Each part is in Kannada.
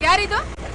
ಯಾರಿದು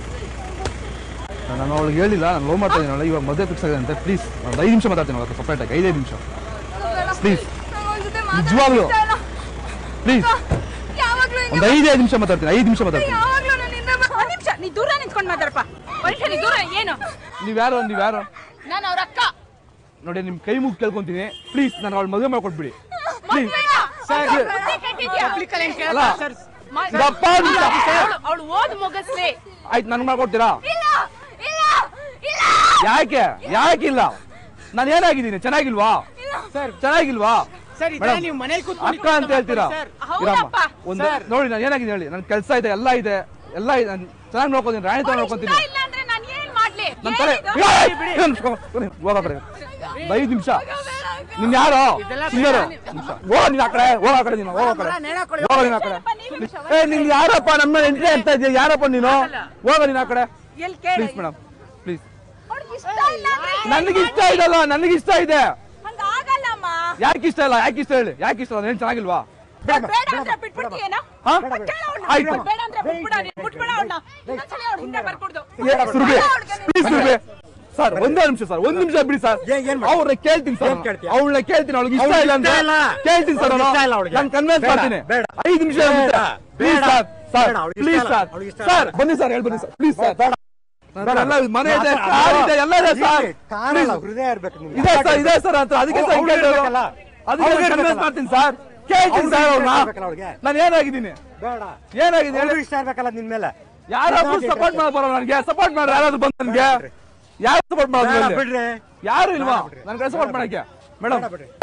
ನಾನು ಅವಳಿಗೆ ಹೇಳಿಲ್ಲ ನಾನು ಲವ್ ಮಾಡ್ತಾ ಇದ್ದೀನಲ್ಲ ಇವಾಗ ಮದುವೆ ಫಿಕ್ಸ್ ಆಗಿದೆ ಅಂತ ಪ್ಲೀಸ್ ಒಂದು ಐದು ನಿಮಿಷ ಮಾತಾಡ್ತೀನಿ ಅವತ್ತು ಸಪ್ರೇಟಾಗಿ ಐದೈದು ನಿಮಿಷ Please. ನಿಜವಾಗ್ಲೂ ಪ್ಲೀಸ್ ಯಾವಾಗ್ಲೂ ಒಂದು ಐದೈದು ನಿಮಿಷ ಮಾತಾಡ್ತೀನಿ ಐದು ನಿಮಿಷ ಮಾತಾಡ್ತೀನಿ ಯಾವಾಗ್ಲೂ ನನ್ನಿಂದ ಒಂದ್ ನಿಮಿಷ ನೀ ದೂರ ನಿಂತ್ಕೊಂಡ್ ಮಾತಾಡಪ್ಪ ಒಂದ್ ನಿಮಿಷ ನೀ ದೂರ ಏನು ನೀವು ಯಾರು ನೀವು ಯಾರು ನಾನು ಅವ್ರ ಅಕ್ಕ ನೋಡಿ ನಿಮ್ ಕೈ ಮುಗಿ ಕೇಳ್ಕೊಂತೀನಿ ಪ್ಲೀಸ್ ನಾನು ಅವಳು ಮದುವೆ ಮಾಡ್ಕೊಟ್ಬಿಡಿ ಪ್ಲೀಸ್ ಸರ್ ಅಲ್ಲ ಇದಪ್ಪ ನಿಮಿಷ. ಅವಳು ಓದ್ ಮುಗಿಸ್ಲಿ ಆಯ್ತು ನನ್ಗೆ ಮಾಡ್ಕೊಡ್ತೀರಾ ಇಲ್ಲ ಇಲ್ಲ ಇಲ್ಲ ಯಾಕೆ ಯಾಕಿಲ್ಲ ನಾನು ಏನಾಗಿದ್ದೀನಿ ಚೆನ್ನಾಗಿಲ್ವಾ ಸರ್ ಚೆನ್ನಾಗಿಲ್ವಾ ಸರ್ ಇದನ್ನ ಮೇಡಮ್, ನೀವು ಮನೇಲಿ ಕೂತ್ಕೊಂಡು ಅಕ್ಕ ಅಂತ ಹೇಳ್ತೀರಾ ಸರ್ ಇರಮ್ಮ ಹೌದಪ್ಪ. ಒಂದು ನೋಡಿ ನಾನು ಏನಾಗಿದೆ ಹೇಳಿ ನನ್ನ ಕೆಲಸ ಇದೆ ಎಲ್ಲ ಇದೆ ಎಲ್ಲ ಇದೆ ನಾನು ಚೆನ್ನಾಗಿ ನೋಡ್ಕೊತೀನಿ ರಾಣಿ ತರ ಅವ್ಳಿಗೆ ನೋಡ್ಕೊತೀನಿ ಇಷ್ಟ ಇಲ್ಲ ಅಂದ್ರೆ ನಾನು ಏನ್ ಮಾಡ್ಲಿ ನನ್ನ ತಲೆ ಏನಿದು? ಹೋಗಕ್ರೆ ಐದು ನಿಮಿಷ ನೀನ್ ಯಾರು ಸಿಂಗರು ಹೋಗ ನೀನ್ ಆ ಕಡೆ ಹೋಗ ಆ ಕಡೆ ನೀನು ಹೋಗ ಆ ಕಡೆ ಹೋಗ ನೀನ್ ಆ ಕಡೆ ಏ ನೀನ್ ಯಾರಪ್ಪ ನಮ್ಮ ಎಂಟ್ರಿ ಅಂತ ಇದೆಯಾ ಯಾರಪ್ಪ ನೀನು ಹೋಗ ನೀನ್ ಆ ಕಡೆ ಎಲ್ಲಿ ಕೇಳಿ ಪ್ಲೀಸ್ ಮೇಡಮ್ ಪ್ಲೀಸ್ ಅವ್ಳಿಗೆ ಇಷ್ಟ ಇಲ್ಲ ಅಂದ್ರೆ ನನಗೆ ಇಷ್ಟ ಇದಲ್ಲ ನನಗೆ ಇಷ್ಟ ಇದೆ ಹಂಗ ಆಗಲ್ಲಮ್ಮ ಯಾಕೆ ಇಷ್ಟ ಇಲ್ಲ ಯಾಕೆ ಇಷ್ಟ ಹೇಳಿ ಯಾಕೆ ಇಷ್ಟ ಇಲ್ಲ ಏನ್ ಚೆನ್ನಾಗಿಲ್ವಾ ಬೇಡ ಅಂದ್ರೆ ಬಿಟ್ಬಿಡ್ತೀಯೇನೋ ಹಾ? ಕೇಳ ಅವ್ಳ್ನ. ಆಯ್ತು. ಬೇಡ ಅಂದ್ರೆ ಬಿಟ್ಬಿಡ ನೀನ್ ಬಿಟ್ಬಿಡ ಅವ್ಳ್ನ. ಇನ್ನೊಂದ್ಸಲಿ ಅವ್ಳ್ ಹಿಂದೆ ಬರ್ಕೊಡ್ದು. ಸುರ್ಬಿ ಬೇಡ ಅವ್ಳ್ಗೆ ನೀನು. ಪ್ಲೀಸ್ ಸುರ್ಬಿ ಸರ್ ಒಂದೇ ನಿಮಿಷ ಸರ್ ಒಂದ್ ನಿಮಿಷ ಬಿಡಿ ಸರ್ ಏನ್- ಏನ್ ಮಾಡ್ತೀಯ? ಅವ್ರನ್ನ ಕೇಳ್ತೀನಿ ಸರ್ ಏನ್ ಕೇಳ್ತೀಯ? ಅವಳನ್ನ ಕೇಳ್ತೀನಿ ಅವಳಿಗೆ ಇಷ್ಟ ಅವ್ಳಿಗೆ ಇಲ್ಲ ಅಂದ್ರೆ ಇಷ್ಟ ಇಲ್ಲ. ಕೇಳ್ತೀನಿ ಸರ್ ಅವ್ಳಿಗೆ ಇಷ್ಟ ಇಲ್ಲ ಅವ್ಳಿಗೆ. ನಾನು ಕನ್ವಿನ್ಸ್ ಬೇಡ, ಮಾಡ್ತೀನಿ ಬೇಡ. ಐದು ನಿಮಿಷ ಬೇಡ, ಪ್ಲೀಸ್ ಬೇಡ. ಸರ್ ಸರ್ ಬೇಡ, ಅವ್ಳಿಗೆ ಇಷ್ಟ ಪ್ಲೀಸ್ ಇಲ್ಲ. ಸರ್ ಅವ್ಳಿಗೆ ಇಷ್ಟ ಸರ್ ಇಲ್ಲ. ಬನ್ನಿ ಸರ್ ಹೇಳಿ ಬನ್ನಿ ಸರ್ ಪ್ಲೀಸ್ ಸರ್ ಬೇಡ. ನಾನು ಎಲ್ಲ ಮನೆ ಇದೆ ಮಾತ್ರ- ಕಾರ್ ಇದೆ ಎಲ್ಲ ಇದೆ ಸರ್ ಕಾರಲ್ಲ Please. ಹೃದಯ ಇರ್ಬೇಕು ನಿಮ್ಗೆ. ಇದೆ ಸರ್ ಇದೆ ಸರ್ ಅಂತ ಅದಕ್ಕೆ ಸರ್ ಅವ್ಳು ಇರ್ಬೇಕಲ್ಲ. ಅದಕ್ಕೆ ಅವ್ಳು ಕನ್ವಿನ್ಸ್ ಇರ್ಬೇಕಲ್ಲ. ಮಾಡ್ತೀನಿ ಸರ್ ಕೇಳ್ತೀನಿ ಅವ್ಳು ಸರ್ ಇರ್ಬೇಕಲ್ಲ ಅವ್ರನ್ನ ಅವ್ಳಿಗೆ. ನಾನು ಏನಾಗಿದ್ದೀನಿ ಬೇಡ ಏನಾಗಿದೆ ಹೇಳಿ ಅವ್ಳು ಇಷ್ಟ ಇರ್ಬೇಕಲ್ಲ ನಿನ್ ಮೇಲೆ ಯಾರಾದ್ರೂ ಸಪೋರ್ಟ್ ಮಾಡ್ಬಾರ ನನಗೆ ಸಪೋರ್ಟ್ ಮಾಡ್ರಿ ಯಾರಾದ್ರೂ ಬಂದ್ ನನಗೆ ಯಾರು ಸಪೋರ್ಟ್ ಬೇಡ ಮಾಡೋದು ಬಿಡ್ರಿ ಯಾರು ಇಲ್ವಾ ಬಿಡ್ರಿ. ನನ್ ಕಡೆ ಸಪೋರ್ಟ್ ಮಾಡಕ್ಕೆ ಮೇಡಮ್ ಬೇಡ ಬಿಡ್ರಿ